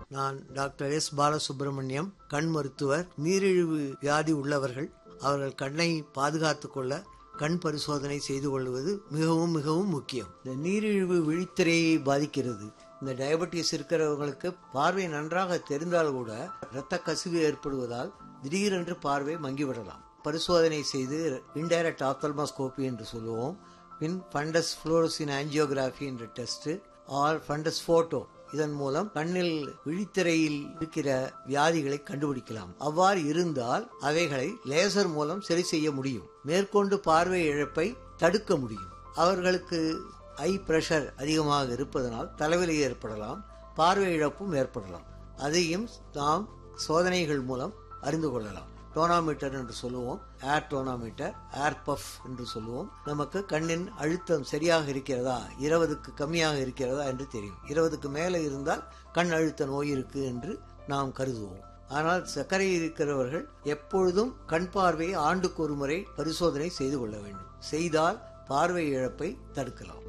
நான் doctor S Balasubramaniam கண் மருத்துவர் நீரிழிவு வியாதி உள்ளவர்கள் அவர்கள் கண்ணை பாதுகாத்துக் கொள்ள கண் பரிசோதனை செய்து கொள்வது மிகவும் மிகவும் முக்கியம் இந்த நீரிழிவு விழித்திரையை பாதிக்கிறது இந்த டயபெட்டிஸ் இருக்கிறவங்களுக்கு பார்வை நன்றாக தெரிந்தால் கூட இரத்த கசிவு ஏற்படுவதால் திடீரென்று பார்வை மங்கிவிடலாம் பரிசோதனை செய்து இன்டைரக்ட் ஆப்தல்மாஸ்கோபி என்று சொல்லுவோம் பின் ஃபண்டஸ் புளோரசின் ஆஞ்சியோகிராஃபி என்ற டெஸ்ட் ஆர் ஃபண்டஸ் போட்டோ இதன் மூலம் கண்ணில் விழித்திரையில் இருக்கிற வியாதிகளை கண்டுபிடிக்கலாம் அவ்வாறு இருந்தால் அவைகளை லேசர் மூலம் சரி செய்ய முடியும் மேற்கொண்டு பார்வை இழப்பை தடுக்க முடியும் அவர்களுக்கு ஐ பிரஷர் அதிகமாக இருப்பதனால் தலைவலி ஏற்படலாம் பார்வை இழப்பும் ஏற்படலாம் அதையும் நாம் சோதனைகள் மூலம் அறிந்து கொள்ளலாம் டோனாமீட்டர் என்று சொல்லுவோம் ஏர் டோனாமீட்டர் ஏர் பஃப் என்று சொல்லுவோம் நமக்கு கண்ணின் அழுத்தம் சரியாக இருக்கிறதா இருபதுக்கு கம்மியாக இருக்கிறதா என்று தெரியும் இருபதுக்கு மேலே இருந்தால் கண் அழுத்த நோய் இருக்கு என்று நாம் கருதுவோம் ஆனால் சர்க்கரை இருக்கிறவர்கள் எப்பொழுதும் கண் பார்வையை ஆண்டுக்கு ஒரு முறை பரிசோதனை செய்து கொள்ள வேண்டும் செய்தால் பார்வை இழப்பை தடுக்கலாம்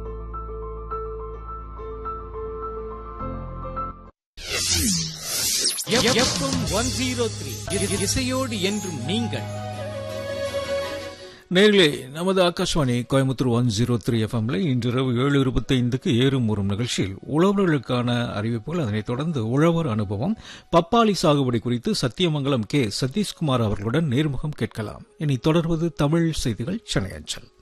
எஃப்எம் ஒன் ஜீரோ த்ரீ இசையோடு என்றும் நீங்கள் நேர்களே நமது Akashvani Coimbatore one zero three எஃப்எம்ல இன்றிரவு ஏழு இருபத்தைந்துக்கு ஏறும் ஊறும் நிகழ்ச்சியில் உழவர்களுக்கான அறிவிப்புகள் அதனைத் தொடர்ந்து உழவர் அனுபவம் பப்பாளி சாகுபடி குறித்து சத்தியமங்கலம் கே சதீஷ்குமார் அவர்களுடன் நேர்முகம் கேட்கலாம் இனி தொடர்வது தமிழ் செய்திகள் சென்னை அஞ்சல்